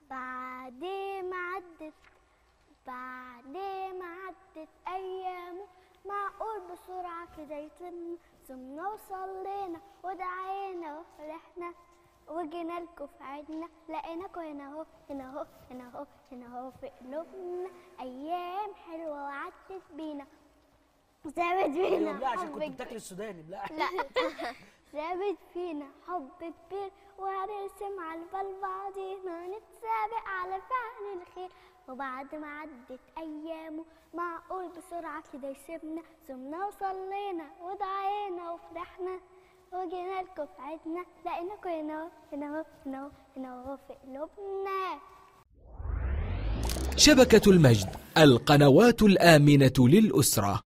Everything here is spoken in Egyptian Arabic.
بعد ما عدت بعد ما عدت أيامه معقول بسرعة كده يتم ثم وصلينا ودعينا وفرحنا وجينا لكم في عيدنا لقيناكم هنا اهو هنا اهو هنا اهو هنا اهو في قلوبنا أيام حلوة وعدت بينا ثابت ايوه فينا لا عشان حب كنت بتاكل السوداني لا لا ثابت فينا حب كبير وهنرسم على البال بعضينا نتسابق على فعل الخير وبعد ما عدت أيامه معقول بسرعة كده يسيبنا ثمنا وصلينا ودعينا وفرحنا وجينا لكم في عيدنا لقيناكم هنا اهو هنا اهو هنا اهو هنا اهو في قلوبنا شبكة المجد القنوات الآمنة للأسرة